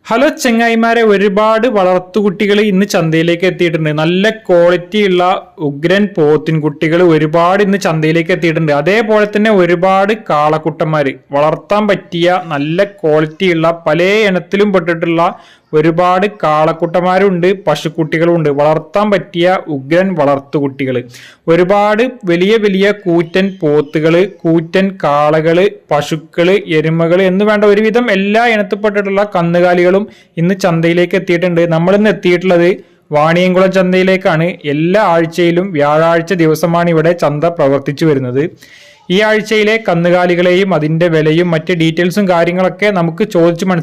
hello ചെങ്ങായിമാരെ ഒരുപാട് വളർത്തുകുട്ടികൾ ഇന്ന് ചന്തയിലേക്ക് എത്തിയിട്ടുണ്ട് നല്ല ക്വാളിറ്റി ഉള്ള ഉഗ്രൻ പോത്തിൻ കുട്ടികൾ ഒരുപാട് ഇന്ന് ചന്തയിലേക്ക് എത്തിയിട്ടുണ്ട് അതേപോലെ തന്നെ ഒരുപാട് കാളക്കുട്ടന്മാർ വളർത്താൻ പറ്റിയ നല്ല ക്വാളിറ്റി ഉള്ള പല ഇനത്തിലും പെട്ടിട്ടുള്ള ഒരുപാട് കാളക്കുട്ടന്മാരുണ്ട് പശുക്കുട്ടികളുണ്ട് വളർത്താൻ പറ്റിയ ഉഗ്രൻ വളർത്തുകുട്ടികൾ ഒരുപാട് വലിയ വലിയ കൂറ്റൻ പോത്തുകൾ കൂറ്റൻ കാളകൾ പശുക്കൾ എരുമകൾ എന്ന് വേണ്ട ഒരുവിധം എല്ലാ ഇനത്തിൽപ്പെട്ടിട്ടുള്ള കന്നുകാലികളും ഇന്ന് ചന്തയിലേക്ക് എത്തിയിട്ടുണ്ട് നമ്മൾ ഇന്ന് എത്തിയിട്ടുള്ളത് വാണിയംകുളം ചന്തയിലേക്കാണ് എല്ലാ ആഴ്ചയിലും വ്യാഴാഴ്ച ദിവസമാണ് ഇവിടെ ചന്ത പ്രവർത്തിച്ചു വരുന്നത് ഈ ആഴ്ചയിലെ കന്നുകാലികളെയും അതിന്റെ വിലയും മറ്റ് ഡീറ്റെയിൽസും കാര്യങ്ങളൊക്കെ നമുക്ക് ചോദിച്ച് മനസ്സിലാക്കാം